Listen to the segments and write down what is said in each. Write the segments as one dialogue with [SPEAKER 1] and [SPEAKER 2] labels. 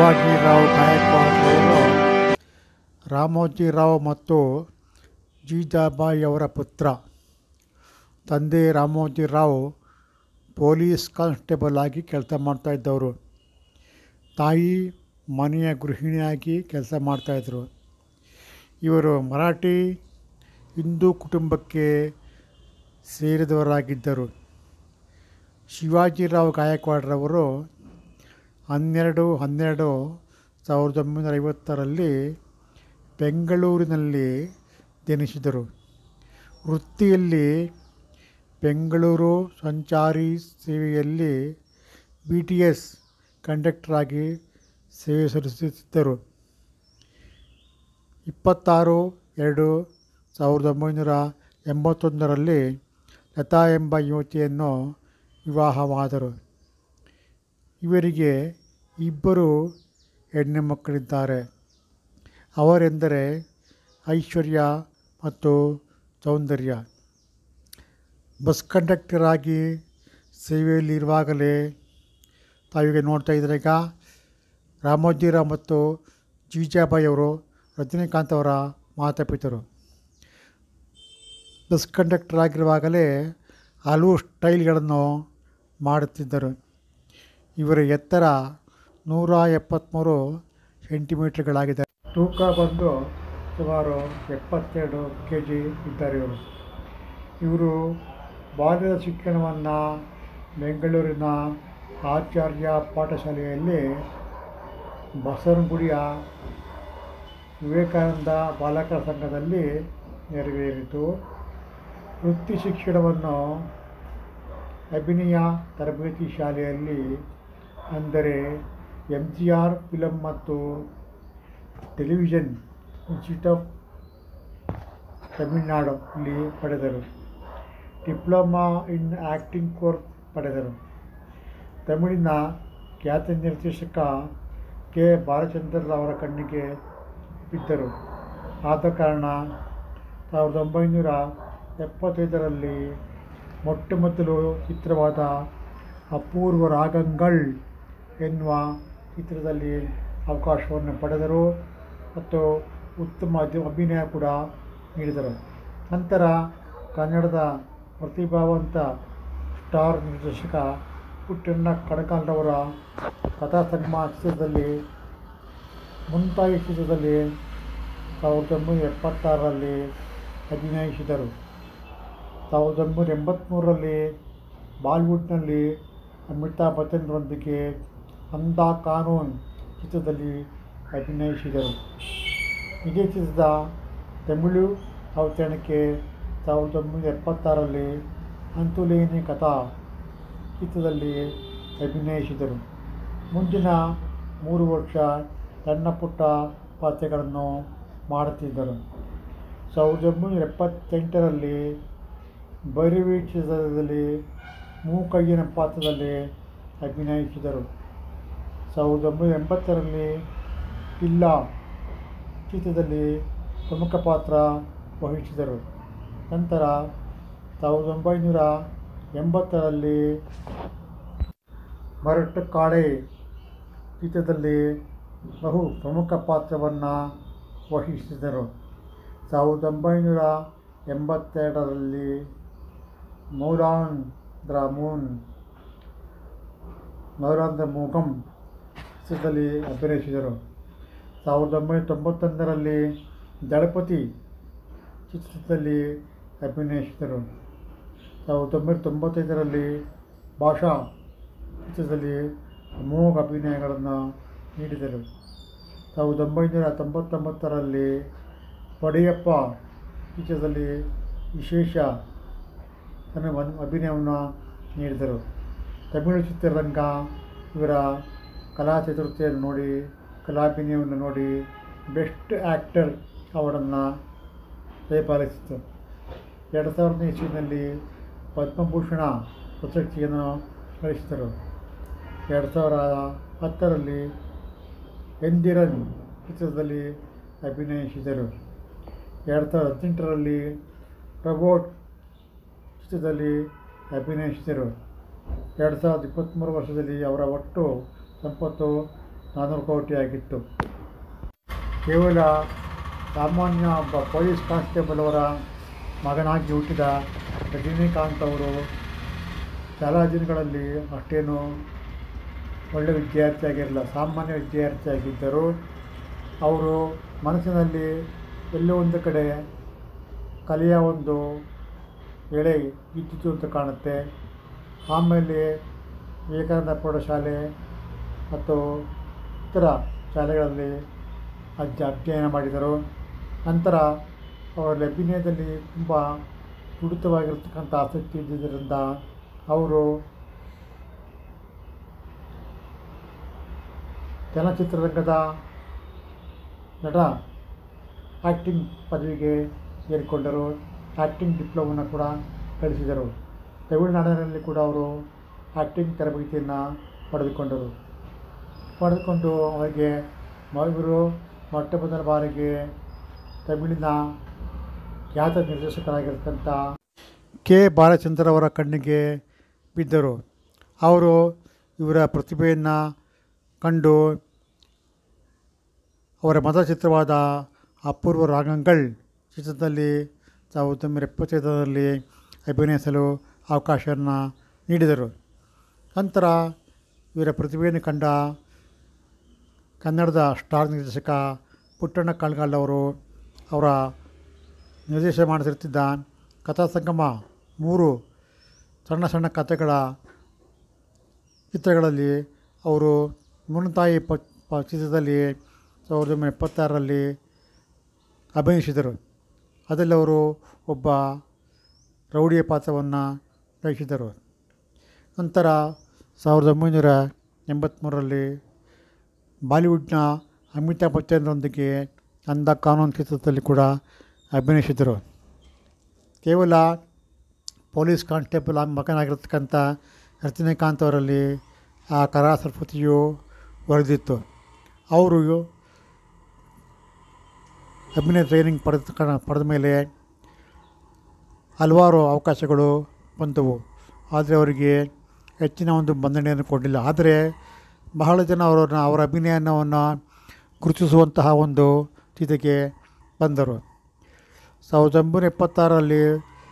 [SPEAKER 1] ಶಿವಾಜಿರಾವ್ ಗಾಯಕ್ವಾಡ್ರವರು ರಾಮೋಜಿರಾವ್ ಮತ್ತು ಜೀಜಾಬಾಯಿ ಅವರ ಪುತ್ರ ತಂದೆ ರಾಮೋಜಿರಾವ್ ಪೊಲೀಸ್ ಕಾನ್ಸ್ಟೇಬಲ್ ಆಗಿ ಕೆಲಸ ಮಾಡ್ತಾಯಿದ್ದವರು ತಾಯಿ ಮನೆಯ ಗೃಹಿಣಿಯಾಗಿ ಕೆಲಸ ಮಾಡ್ತಾಯಿದ್ರು ಇವರು ಮರಾಠಿ ಹಿಂದೂ ಕುಟುಂಬಕ್ಕೆ ಸೇರಿದವರಾಗಿದ್ದರು ಶಿವಾಜಿರಾವ್ ಗಾಯಕ್ವಾಡ್ರವರು ಹನ್ನೆರಡು ಹನ್ನೆರಡು ಸಾವಿರದ ಒಂಬೈನೂರ ಐವತ್ತರಲ್ಲಿ ಬೆಂಗಳೂರಿನಲ್ಲಿ ಜನಿಸಿದರು ವೃತ್ತಿಯಲ್ಲಿ ಬೆಂಗಳೂರು ಸಂಚಾರಿ ಸೇವೆಯಲ್ಲಿ ಬಿ ಟಿ ಎಸ್ ಕಂಡಕ್ಟರ್ ಆಗಿ ಸೇವೆ ಸಲ್ಲಿಸುತ್ತಿದ್ದರು ಇಪ್ಪತ್ತಾರು ಎರಡು ಸಾವಿರದ ಒಂಬೈನೂರ ಎಂಬತ್ತೊಂದರಲ್ಲಿ ಲತಾ ಎಂಬ ಯುವತಿಯನ್ನು ವಿವಾಹವಾದರು ಇವರಿಗೆ ಇಬ್ಬರು ಹೆಣ್ಣು ಮಕ್ಕಳಿದ್ದಾರೆ ಅವರೆಂದರೆ ಐಶ್ವರ್ಯ ಮತ್ತು ಸೌಂದರ್ಯ ಬಸ್ ಕಂಡಕ್ಟರ್ ಆಗಿ ಸೇವೆಯಲ್ಲಿರುವಾಗಲೇ ತಾವಿಗೆ ನೋಡ್ತಾ ಇದ್ದಾರೆ ಈಗ ರಾಮೋಜಿರಾವ್ ಮತ್ತು ಜೀಜಾಬಾಯಿ ಅವರು ರಜನಿಕಾಂತ್ ಅವರ ಮಾತಾಪಿತರು ಬಸ್ ಕಂಡಕ್ಟರ್ ಆಗಿರುವಾಗಲೇ ಹಲವು ಸ್ಟೈಲ್ಗಳನ್ನು ಮಾಡುತ್ತಿದ್ದರು ಇವರ ಎತ್ತರ ನೂರ ಎಪ್ಪತ್ತ್ಮೂರು ಸೆಂಟಿಮೀಟ್ರ್ಗಳಾಗಿದೆ ತೂಕ ಬಂದು ಸುಮಾರು ಎಪ್ಪತ್ತೆರಡು ಕೆ ಜಿ ಇದ್ದಾರೆ ಇವರು ಇವರು ಬಾಲ್ಯದ ಶಿಕ್ಷಣವನ್ನು ಬೆಂಗಳೂರಿನ ಆಚಾರ್ಯ ಪಾಠಶಾಲೆಯಲ್ಲಿ ಬಸವನಗುಡಿಯ ವಿವೇಕಾನಂದ ಬಾಲಕರ ಸಂಘದಲ್ಲಿ ನೆರವೇರಿತು ವೃತ್ತಿ ಶಿಕ್ಷಣವನ್ನು ಅಭಿನಯ ತರಬೇತಿ ಶಾಲೆಯಲ್ಲಿ ಅಂದರೆ ಎಮ್ ಜಿ ಆರ್ ಫಿಲಮ್ ಮತ್ತು ಟೆಲಿವಿಷನ್ ಇನ್ಸ್ಟಿಟ್ಯೂಟ್ ಆಫ್ ತಮಿಳುನಾಡು ಇಲ್ಲಿ ಪಡೆದರು ಡಿಪ್ಲೊಮಾ ಇನ್ ಆ್ಯಕ್ಟಿಂಗ್ ಕೋರ್ಸ್ ಪಡೆದರು ತಮಿಳಿನ ಖ್ಯಾತ ನಿರ್ದೇಶಕ ಕೆ ಬಾಲಚಂದ್ರರವರ ಕಣ್ಣಿಗೆ ಬಿದ್ದರು ಆದ ಕಾರಣ ಸಾವಿರದ ಒಂಬೈನೂರ ಎಪ್ಪತ್ತೈದರಲ್ಲಿ ಮೊಟ್ಟ ಮೊದಲು ಚಿತ್ರವಾದ ಅಪೂರ್ವ ರಾಗಂಗಳ್ ಎನ್ನುವ ಚಿತ್ರದಲ್ಲಿ ಅವಕಾಶವನ್ನು ಪಡೆದರು ಮತ್ತು ಉತ್ತಮ ಅಧಿ- ಅಭಿನಯ ಕೂಡ ನೀಡಿದರು ನಂತರ ಕನ್ನಡದ ಪ್ರತಿಭಾವಂತ ಸ್ಟಾರ್ ನಿರ್ದೇಶಕ ಪುಟ್ಟಣ್ಣ ಕಣಕಾಲ್ರವರ ಕಥಾ ಸಂಗಮ ಚಿತ್ರದಲ್ಲಿ ಮುಂತಾಗಿ ಚಿತ್ರದಲ್ಲಿ ಸಾವಿರದ ಒಂಬೈನೂರ ಎಪ್ಪತ್ತಾರರಲ್ಲಿ ಅಭಿನಯಿಸಿದರು ಸಾವಿರದ ಒಂಬೈನೂರ ಎಂಬತ್ತ್ಮೂರರಲ್ಲಿ ಬಾಲಿವುಡ್ನಲ್ಲಿ ಅಮಿತಾಬ್ ಬಚ್ಚನ್ರೊಂದಿಗೆ ಅಂದಾ ಕಾನೂನ್ ಚಿತ್ರದಲ್ಲಿ ಅಭಿನಯಿಸಿದರು ಇದೇ ಚಿತ್ರದ ತಮಿಳು ಅವತರಣಕ್ಕೆ ಸಾವಿರದ ಒಂಬೈನೂರ ಎಪ್ಪತ್ತಾರರಲ್ಲಿ ಅಂತುಲೇನಿ ಕಥಾ ಚಿತ್ರದಲ್ಲಿ ಅಭಿನಯಿಸಿದರು ಮುಂದಿನ ಮೂರು ವರ್ಷ ಸಣ್ಣ ಪುಟ್ಟ ಪಾತ್ರಗಳನ್ನು ಮಾಡುತ್ತಿದ್ದರು ಸಾವಿರದ ಒಂಬೈನೂರ ಎಪ್ಪತ್ತೆಂಟರಲ್ಲಿ ಭೈರವಿ ಚಿತ್ರದಲ್ಲಿ ಮೂಕಯ್ಯನ ಪಾತ್ರದಲ್ಲಿ ಅಭಿನಯಿಸಿದರು ಸಾವಿರದ ಒಂಬೈನೂರ ಎಂಬತ್ತರಲ್ಲಿ ಇಲ್ಲ ಚಿತ್ರದಲ್ಲಿ ಪ್ರಮುಖ ಪಾತ್ರ ವಹಿಸಿದರು ನಂತರ ಸಾವಿರದ ಒಂಬೈನೂರ ಎಂಬತ್ತರಲ್ಲಿ ಮರಟ್ಟು ಕಾಡೆ ಚಿತ್ರದಲ್ಲಿ ಬಹು ಪ್ರಮುಖ ಪಾತ್ರವನ್ನು ವಹಿಸಿದರು ಸಾವಿರದ ಒಂಬೈನೂರ ಎಂಬತ್ತೆರಡರಲ್ಲಿ ಮೌಲಾನ್ ದ್ರ ಮೂನ್ ಮೌಲಾನ್ ದ ಮೂಗಂ ಚಿತ್ರದಲ್ಲಿ ಅಭಿನಯಿಸಿದರು ಸಾವಿರದ ಒಂಬೈನೂರ ತೊಂಬತ್ತೊಂದರಲ್ಲಿ ದಳಪತಿ ಚಿತ್ರದಲ್ಲಿ ಅಭಿನಯಿಸಿದರು ಸಾವಿರದ ಒಂಬೈನೂರ ತೊಂಬತ್ತೈದರಲ್ಲಿ ಭಾಷಾ ಚಿತ್ರದಲ್ಲಿ ಅಮೋಘ ಅಭಿನಯಗಳನ್ನು ನೀಡಿದರು ಸಾವಿರದ ಒಂಬೈನೂರ ತೊಂಬತ್ತೊಂಬತ್ತರಲ್ಲಿ ಪಡೆಯಪ್ಪ ಚಿತ್ರದಲ್ಲಿ ವಿಶೇಷ ತನ್ನ ಒಂದು ಅಭಿನಯವನ್ನು ನೀಡಿದರು ತಮಿಳು ಚಿತ್ರರಂಗ ಇವರ ಕಲಾ ಚತುರ್ಥಿಯನ್ನು ನೋಡಿ ಕಲಾಭಿನಯವನ್ನು ನೋಡಿ ಬೆಸ್ಟ್ ಆ್ಯಕ್ಟರ್ ಅವಾರ್ಡನ್ನು ದಯಪಾಲಿಸಿತು ಎರಡು ಸಾವಿರದನೇ ಇಸ್ವಿನಲ್ಲಿ ಪದ್ಮಭೂಷಣ ಪ್ರಶಸ್ತಿಯನ್ನು ಗಳಿಸಿದರು ಎರಡು ಸಾವಿರ ಹತ್ತರಲ್ಲಿ ಎಂದಿರನ್ ಚಿತ್ರದಲ್ಲಿ ಅಭಿನಯಿಸಿದರು ಎರಡು ಸಾವಿರದ ಹದಿನೆಂಟರಲ್ಲಿ ಪ್ರಬೋಟ್ ಚಿತ್ರದಲ್ಲಿ ಅಭಿನಯಿಸಿದರು ಎರಡು ಸಾವಿರದ ಇಪ್ಪತ್ತ್ಮೂರು ವರ್ಷದಲ್ಲಿ ಅವರ ಒಟ್ಟು ಸಂಪತ್ತು ನಾನ್ನೂರು ಕೋಟಿ ಆಗಿತ್ತು ಕೇವಲ ಸಾಮಾನ್ಯ ಒಬ್ಬ ಪೊಲೀಸ್ ಕಾನ್ಸ್ಟೇಬಲ್ ಅವರ ಮಗನಾಗಿ ಹುಟ್ಟಿದ ರಜನಿಕಾಂತ್ ಅವರು ಶಾಲಾ ದಿನಗಳಲ್ಲಿ ಅಷ್ಟೇನು ಒಳ್ಳೆಯ ವಿದ್ಯಾರ್ಥಿಯಾಗಿರಲಿಲ್ಲ ಸಾಮಾನ್ಯ ವಿದ್ಯಾರ್ಥಿಯಾಗಿದ್ದರು ಅವರು ಮನಸ್ಸಿನಲ್ಲಿ ಎಲ್ಲೋ ಒಂದು ಕಡೆ ಕಲೆಯ ಒಂದು ಎಳೆ ಇದ್ದಿತು ಅಂತ ಕಾಣುತ್ತೆ ಆಮೇಲೆ ವಿವೇಕಾನಂದ ಪ್ರೌಢಶಾಲೆ ಮತ್ತು ಇತರ ಶಾಲೆಗಳಲ್ಲಿ ಅಜ್ಜ ಅಧ್ಯಯನ ಮಾಡಿದರು ನಂತರ ಅವರಲ್ಲಿ ಅಭಿನಯದಲ್ಲಿ ತುಂಬ ತುಡಿತವಾಗಿರ್ತಕ್ಕಂಥ ಆಸಕ್ತಿ ಇದ್ದಿದ್ದರಿಂದ ಅವರು ಚಲನಚಿತ್ರರಂಗದ ನಟ ಆ್ಯಕ್ಟಿಂಗ್ ಪದವಿಗೆ ಸೇರಿಕೊಂಡರು ಆ್ಯಕ್ಟಿಂಗ್ ಡಿಪ್ಲೊಮನ್ನು ಕೂಡ ಗಳಿಸಿದರು ತಮಿಳುನಾಡಿನಲ್ಲಿ ಕೂಡ ಅವರು ಆ್ಯಕ್ಟಿಂಗ್ ತರಬೇತಿಯನ್ನು ಪಡೆದುಕೊಂಡರು ಪಡೆದುಕೊಂಡು ಅವರಿಗೆ ಮಗಳು ಮೊಟ್ಟ ಮೊದಲ ಬಾರಿಗೆ ತಮಿಳಿನ ಖ್ಯಾತ ನಿರ್ದೇಶಕರಾಗಿರ್ತಕ್ಕಂಥ ಕೆ ಬಾಲಚಂದ್ರ ಅವರ ಕಣ್ಣಿಗೆ ಬಿದ್ದರು ಅವರು ಇವರ ಪ್ರತಿಭೆಯನ್ನು ಕಂಡು ಅವರ ಮೊದಲ ಚಿತ್ರವಾದ ಅಪೂರ್ವ ರಾಗಂಗಳ್ ಚಿತ್ರದಲ್ಲಿ ಸಾವಿರದ ಒಂಬೈನೂರ ಎಪ್ಪತ್ತೈದರಲ್ಲಿ ಅಭಿನಯಿಸಲು ಅವಕಾಶವನ್ನು ನೀಡಿದರು ನಂತರ ಇವರ ಪ್ರತಿಭೆಯನ್ನು ಕಂಡ ಕನ್ನಡದ ಸ್ಟಾರ್ ನಿರ್ದೇಶಕ ಪುಟ್ಟಣ್ಣ ಕಳ್ಗಾಲ್ ಅವರು ಅವರ ನಿರ್ದೇಶನ ಮಾಡುತ್ತಿದ್ದ ಕಥಾಸಂಗಮ ಮೂರು ಸಣ್ಣ ಸಣ್ಣ ಕಥೆಗಳ ಚಿತ್ರಗಳಲ್ಲಿ ಅವರು ಮುನ್ನತಾಯಿ ಪ ಪ ಚಿತ್ರದಲ್ಲಿ ಸಾವಿರದ ಒಂಬೈನೂರ ಎಪ್ಪತ್ತಾರರಲ್ಲಿ ಅಭಿನಯಿಸಿದರು ಅದರಲ್ಲಿ ಅವರು ಒಬ್ಬ ರೌಡಿಯ ಪಾತ್ರವನ್ನು ವಹಿಸಿದರು ನಂತರ ಸಾವಿರದ ಒಂಬೈನೂರ ಎಂಬತ್ತ್ಮೂರರಲ್ಲಿ ಬಾಲಿವುಡ್ನ ಅಮಿತಾಬ್ ಬಚ್ಚನ್ರೊಂದಿಗೆ ಅಂದ ಕಾನೂನು ಚಿತ್ರದಲ್ಲಿ ಕೂಡ ಅಭಿನಯಿಸಿದರು ಕೇವಲ ಪೊಲೀಸ್ ಕಾನ್ಸ್ಟೇಬಲ್ ಆಗಿ ಮಗನಾಗಿರ್ತಕ್ಕಂಥ ರಜನಿಕಾಂತ್ ಅವರಲ್ಲಿ ಆ ಕರಾಸರಸ್ವತಿಯು ಒರೆದಿತ್ತು ಅವರು ಅಭಿನಯ ಟ್ರೈನಿಂಗ್ ಪಡೆದ ಪಡೆದ ಮೇಲೆ ಹಲವಾರು ಅವಕಾಶಗಳು ಬಂದವು ಆದರೆ ಅವರಿಗೆ ಹೆಚ್ಚಿನ ಒಂದು ಬಂಧನೆಯನ್ನು ಕೊಡಲಿಲ್ಲ ಆದರೆ ಬಹಳ ಜನ ಅವರನ್ನು ಅವರ ಅಭಿನಯವನ್ನು ಗುರುತಿಸುವಂತಹ ಒಂದು ಸ್ಥಿತಿಗೆ ಬಂದರು ಸಾವಿರದ ಒಂಬೈನೂರ ಎಪ್ಪತ್ತಾರರಲ್ಲಿ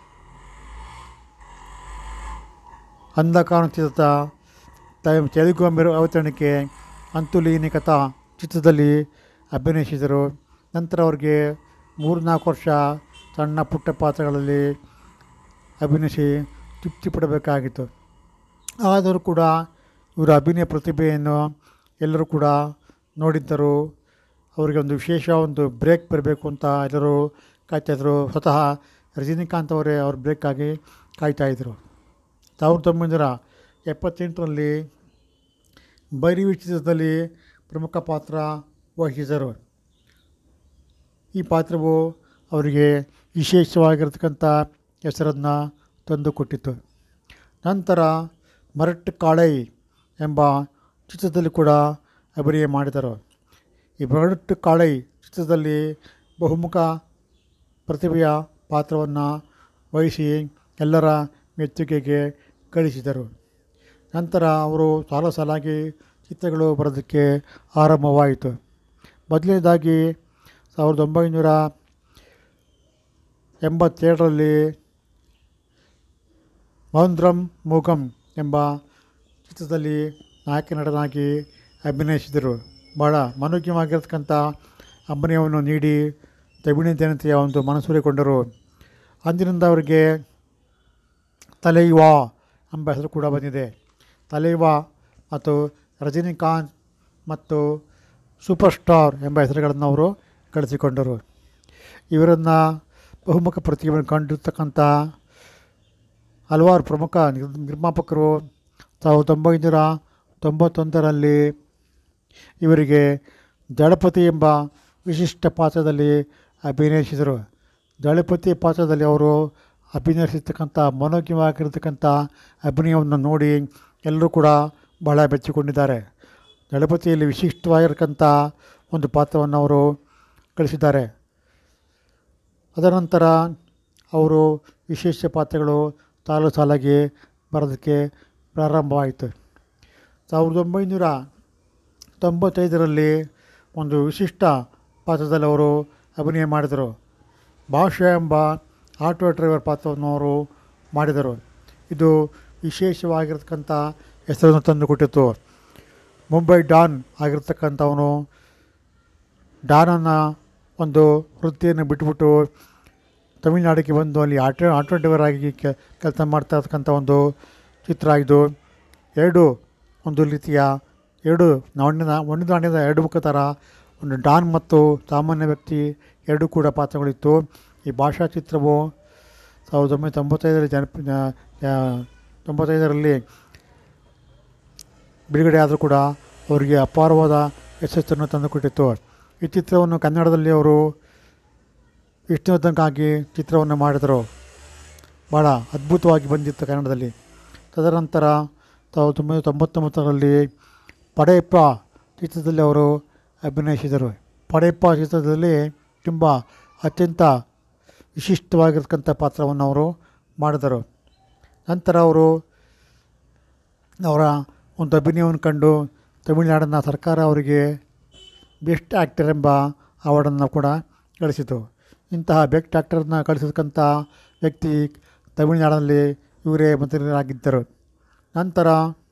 [SPEAKER 1] ಅಂಧಕಾನು ಚಿತ್ರದ ತ- ತೆಲುಗು ಮೆರು ಅವತರಣಿಕೆ ಅಂತುಲೀನಿ ಕಥಾ ಚಿತ್ರದಲ್ಲಿ ಅಭಿನಯಿಸಿದರು ನಂತರ ಅವರಿಗೆ ಮೂರು ನಾಲ್ಕು ವರ್ಷ ಸಣ್ಣ ಪುಟ್ಟ ಪಾತ್ರಗಳಲ್ಲಿ ಅಭಿನಯಿಸಿ ತೃಪ್ತಿ ಪಡಬೇಕಾಗಿತ್ತು ಆದರೂ ಕೂಡ ಇವರ ಅಭಿನಯ ಪ್ರತಿಭೆಯನ್ನು ಎಲ್ಲರೂ ಕೂಡ ನೋಡಿದ್ದರು ಅವರಿಗೆ ಒಂದು ವಿಶೇಷ ಒಂದು ಬ್ರೇಕ್ ಬರಬೇಕು ಅಂತ ಎಲ್ಲರೂ ಕಾಯ್ತಾಯಿದ್ರು ಸ್ವತಃ ರಜನಿಕಾಂತ್ ಅವರೇ ಅವ್ರ ಬ್ರೇಕ್ಗಾಗಿ ಕಾಯ್ತಾಯಿದ್ರು ಸಾವಿರದ ಒಂಬೈನೂರ ಎಪ್ಪತ್ತೆಂಟರಲ್ಲಿ ಭೈರವಿ ಚಿತ್ರದಲ್ಲಿ ಪ್ರಮುಖ ಪಾತ್ರ ವಹಿಸಿದರು ಈ ಪಾತ್ರವು ಅವರಿಗೆ ವಿಶೇಷವಾಗಿರ್ತಕ್ಕಂಥ ಹೆಸರನ್ನು ತಂದುಕೊಟ್ಟಿತು ನಂತರ ಮರಟ್ ಕಾಳೈ ಎಂಬ ಚಿತ್ರದಲ್ಲಿ ಕೂಡ ಅಭಿನಯ ಮಾಡಿದರು ಈ ಮರಟ್ ಕಾಳೈ ಚಿತ್ರದಲ್ಲಿ ಬಹುಮುಖ ಪ್ರತಿಭೆಯ ಪಾತ್ರವನ್ನು ವಹಿಸಿ ಎಲ್ಲರ ಮೆಚ್ಚುಗೆಗೆ ಗಳಿಸಿದರು ನಂತರ ಅವರು ಸಾಲ ಸಾಲಾಗಿ ಚಿತ್ರಗಳು ಬರೋದಕ್ಕೆ ಆರಂಭವಾಯಿತು ಮೊದಲನೇದಾಗಿ ಸಾವಿರದ ಒಂಬೈನೂರ ಎಂಬತ್ತೇಳರಲ್ಲಿ ಮೌಂದ್ರಂ ಮೂಗಂ ಎಂಬ ಚಿತ್ರದಲ್ಲಿ ನಾಯಕ ನಟನಾಗಿ ಅಭಿನಯಿಸಿದರು ಭಾಳ ಮನೋಜ್ಞವಾಗಿರ್ತಕ್ಕಂಥ ಅಭಿನಯವನ್ನು ನೀಡಿ ತಮಿಳಿನ ಜನತೆಯ ಒಂದು ಮನಸೂರೆಗೊಂಡರು ಅಂದಿನಿಂದ ಅವರಿಗೆ ತಲೈವಾ ಎಂಬ ಹೆಸರು ಕೂಡ ಬಂದಿದೆ ತಲೈವಾ ಮತ್ತು ರಜನಿಕಾಂತ್ ಮತ್ತು ಸೂಪರ್ ಸ್ಟಾರ್ ಎಂಬ ಹೆಸರುಗಳನ್ನು ಅವರು ಗಳಿಸಿಕೊಂಡರು ಇವರನ್ನು ಬಹುಮುಖ ಪ್ರತಿಭೆಯನ್ನು ಕಂಡಿರ್ತಕ್ಕಂಥ ಹಲವಾರು ಪ್ರಮುಖ ನಿರ್ ನಿರ್ಮಾಪಕರು ಸಾವಿರದ ಒಂಬೈನೂರ ತೊಂಬತ್ತೊಂದರಲ್ಲಿ ಇವರಿಗೆ ದಳಪತಿ ಎಂಬ ವಿಶಿಷ್ಟ ಪಾತ್ರದಲ್ಲಿ ಅಭಿನಯಿಸಿದರು ದಳಪತಿ ಪಾತ್ರದಲ್ಲಿ ಅವರು ಅಭಿನಯಿಸಿರ್ತಕ್ಕಂಥ ಮನೋಜ್ಞವಾಗಿರ್ತಕ್ಕಂಥ ಅಭಿನಯವನ್ನು ನೋಡಿ ಎಲ್ಲರೂ ಕೂಡ ಬಹಳ ಮೆಚ್ಚಿಕೊಂಡಿದ್ದಾರೆ ದಳಪತಿಯಲ್ಲಿ ವಿಶಿಷ್ಟವಾಗಿರ್ತಕ್ಕಂಥ ಒಂದು ಪಾತ್ರವನ್ನು ಅವರು ಗಳಿಸಿದ್ದಾರೆ ಅದರ ನಂತರ ಅವರು ವಿಶೇಷ ಪಾತ್ರಗಳು ಸಾಲು ಸಾಲಾಗಿ ಬರೋದಕ್ಕೆ ಪ್ರಾರಂಭವಾಯಿತು ಸಾವಿರದ ಒಂಬೈನೂರ ತೊಂಬತ್ತೈದರಲ್ಲಿ ಒಂದು ವಿಶಿಷ್ಟ ಪಾತ್ರದಲ್ಲಿ ಅವರು ಅಭಿನಯ ಮಾಡಿದರು ಭಾಷೆ ಎಂಬ ಆಟೋ ಡ್ರೈವರ್ ಪಾತ್ರವನ್ನು ಅವರು ಮಾಡಿದರು ಇದು ವಿಶೇಷವಾಗಿರ್ತಕ್ಕಂಥ ಹೆಸರನ್ನು ತಂದುಕೊಟ್ಟಿತು ಮುಂಬೈ ಡಾನ್ ಆಗಿರ್ತಕ್ಕಂಥವನು ಡಾನನ್ನು ಒಂದು ವೃತ್ತಿಯನ್ನು ಬಿಟ್ಬಿಟ್ಟು ತಮಿಳುನಾಡಿಗೆ ಬಂದು ಅಲ್ಲಿ ಆಟೋ ಆಟೋ ಡ್ರೈವರ್ ಆಗಿ ಕೆಲಸ ಮಾಡ್ತಾ ಇರ್ತಕ್ಕಂಥ ಒಂದು ಚಿತ್ರ ಇದು ಎರಡು ಒಂದು ರೀತಿಯ ಎರಡು ನಾಣ್ಯದ ಒಂದು ನಾಣ್ಯದ ಎರಡು ಮುಖ ಥರ ಒಂದು ಡಾನ್ ಮತ್ತು ಸಾಮಾನ್ಯ ವ್ಯಕ್ತಿ ಎರಡೂ ಕೂಡ ಪಾತ್ರಗಳಿತ್ತು ಈ ಭಾಷಾ ಚಿತ್ರವು ಸಾವಿರದ ಒಂಬೈನೂರ ತೊಂಬತ್ತೈದರಲ್ಲಿ ಜನಪ ತೊಂಬತ್ತೈದರಲ್ಲಿ ಬಿಡುಗಡೆ ಆದರೂ ಕೂಡ ಅವರಿಗೆ ಅಪಾರವಾದ ಯಶಸ್ಸನ್ನು ತಂದುಕೊಟ್ಟಿತ್ತು ಈ ಚಿತ್ರವನ್ನು ಕನ್ನಡದಲ್ಲಿ ಅವರು ವಿಷ್ಣುವರ್ಧನ್ಗಾಗಿ ಚಿತ್ರವನ್ನು ಮಾಡಿದರು ಭಾಳ ಅದ್ಭುತವಾಗಿ ಬಂದಿತ್ತು ಕನ್ನಡದಲ್ಲಿ ತದನಂತರ ಸಾವಿರದ ಒಂಬೈನೂರ ತೊಂಬತ್ತೊಂಬತ್ತರಲ್ಲಿ ಪಡೆಯಪ್ಪ ಚಿತ್ರದಲ್ಲಿ ಅವರು ಅಭಿನಯಿಸಿದರು ಪಡೆಯಪ್ಪ ಚಿತ್ರದಲ್ಲಿ ತುಂಬ ಅತ್ಯಂತ ವಿಶಿಷ್ಟವಾಗಿರ್ತಕ್ಕಂಥ ಪಾತ್ರವನ್ನು ಅವರು ಮಾಡಿದರು ನಂತರ ಅವರು ಅವರ ಒಂದು ಅಭಿನಯವನ್ನು ಕಂಡು ತಮಿಳುನಾಡಿನ ಸರ್ಕಾರ ಅವರಿಗೆ ಬೆಸ್ಟ್ ಆ್ಯಕ್ಟರ್ ಎಂಬ ಅವಾರ್ಡನ್ನು ಕೂಡ ಗಳಿಸಿತು ಇಂತಹ ಬೆಸ್ಟ್ ಆ್ಯಕ್ಟರ್ನ ಗಳಿಸತಕ್ಕಂಥ ವ್ಯಕ್ತಿ ತಮಿಳುನಾಡಿನಲ್ಲಿ ಇವರೇ ಮಂತ್ರಿಗಳಾಗಿದ್ದರು ನಂತರ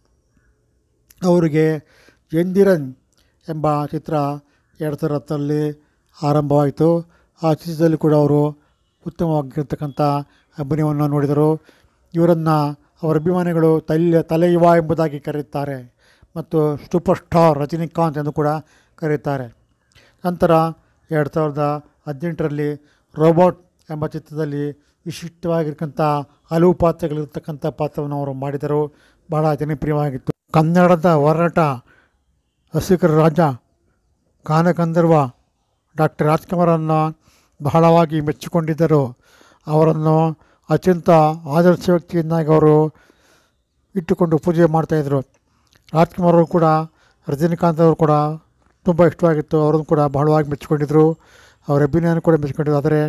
[SPEAKER 1] ಅವರಿಗೆ ಎಂದಿರನ್ ಎಂಬ ಚಿತ್ರ ಎರಡು ಸಾವಿರದ ಹತ್ತರಲ್ಲಿ ಆರಂಭವಾಯಿತು ಆ ಚಿತ್ರದಲ್ಲಿ ಕೂಡ ಅವರು ಉತ್ತಮವಾಗಿರ್ತಕ್ಕಂಥ ಅಭಿನಯವನ್ನು ನೋಡಿದರು ಇವರನ್ನು ಅವರ ಅಭಿಮಾನಿಗಳು ತಲೆ ತಲೆಯುವ ಎಂಬುದಾಗಿ ಕರೆಯುತ್ತಾರೆ ಮತ್ತು ಸೂಪರ್ ಸ್ಟಾರ್ ರಜನಿಕಾಂತ್ ಎಂದು ಕೂಡ ಕರೆಯುತ್ತಾರೆ ನಂತರ ಎರಡು ಸಾವಿರದ ಹದಿನೆಂಟರಲ್ಲಿ ರೋಬೋಟ್ ಎಂಬ ಚಿತ್ರದಲ್ಲಿ ವಿಶಿಷ್ಟವಾಗಿರ್ತಕ್ಕಂಥ ಹಲವು ಪಾತ್ರಗಳಿರ್ತಕ್ಕಂಥ ಪಾತ್ರವನ್ನು ಅವರು ಮಾಡಿದರು ಬಹಳ ಜನಪ್ರಿಯವಾಗಿತ್ತು ಕನ್ನಡದ ಹೋರಾಟ ಹಸಿಕರ ರಾಜ ಗಾನಗಂಧರ್ವ ಡಾಕ್ಟರ್ ರಾಜ್ಕುಮಾರನ್ನು ಬಹಳವಾಗಿ ಮೆಚ್ಚಿಕೊಂಡಿದ್ದರು ಅವರನ್ನು ಅತ್ಯಂತ ಆದರ್ಶ ವ್ಯಕ್ತಿಯನ್ನಾಗಿ ಅವರು ಇಟ್ಟುಕೊಂಡು ಪೂಜೆ ಮಾಡ್ತಾಯಿದ್ರು ರಾಜ್ಕುಮಾರ್ ಅವರು ಕೂಡ ರಜನಿಕಾಂತ್ ಅವರು ಕೂಡ ತುಂಬ ಇಷ್ಟವಾಗಿತ್ತು ಅವರನ್ನು ಕೂಡ ಬಹಳವಾಗಿ ಮೆಚ್ಚಿಕೊಂಡಿದ್ದರು ಅವರ ಅಭಿನಯನೂ ಕೂಡ ಮೆಚ್ಚಿಕೊಂಡಿದ್ರು ಆದರೆ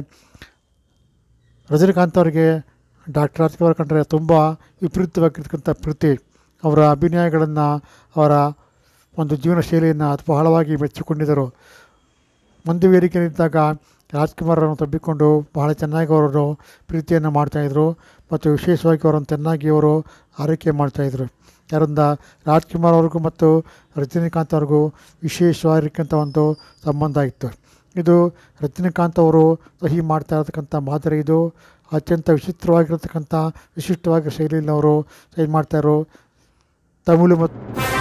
[SPEAKER 1] ರಜನಿಕಾಂತ್ ಅವರಿಗೆ ಡಾಕ್ಟರ್ ರಾಜ್ಕುಮಾರ್ ಕಂಡ್ರೆ ತುಂಬ ವಿಪರೀತವಾಗಿರ್ತಕ್ಕಂಥ ಪ್ರೀತಿ ಅವರ ಅಭಿನಯಗಳನ್ನು ಅವರ ಒಂದು ಜೀವನ ಶೈಲಿಯನ್ನು ಬಹಳವಾಗಿ ಮೆಚ್ಚಿಕೊಂಡಿದ್ದರು ಒಂದು ವೇದಿಕೆ ನಿಂತಾಗ ರಾಜ್ಕುಮಾರನ್ನು ತಬ್ಬಿಕೊಂಡು ಬಹಳ ಚೆನ್ನಾಗಿ ಅವರನ್ನು ಪ್ರೀತಿಯನ್ನು ಮಾಡ್ತಾಯಿದ್ರು ಮತ್ತು ವಿಶೇಷವಾಗಿ ಅವರನ್ನು ಚೆನ್ನಾಗಿ ಅವರು ಆರೈಕೆ ಮಾಡ್ತಾಯಿದ್ರು ಯಾರಿಂದ ರಾಜ್ಕುಮಾರ್ ಅವ್ರಿಗೂ ಮತ್ತು ರಜನಿಕಾಂತ್ ಅವ್ರಿಗೂ ವಿಶೇಷವಾಗಿರ್ತಕ್ಕಂಥ ಒಂದು ಸಂಬಂಧ ಇತ್ತು ಇದು ರಜನಿಕಾಂತ್ ಅವರು ಸಹಿ ಮಾಡ್ತಾ ಇರತಕ್ಕಂಥ ಮಾದರಿ ಇದು ಅತ್ಯಂತ ವಿಚಿತ್ರವಾಗಿರತಕ್ಕಂಥ ವಿಶಿಷ್ಟವಾಗಿ ಶೈಲಿಯಲ್ಲಿ ಅವರು ಸಹಿ ಮಾಡ್ತಾಯಿದ್ರು ತಮಿಳು ಮತ್ತು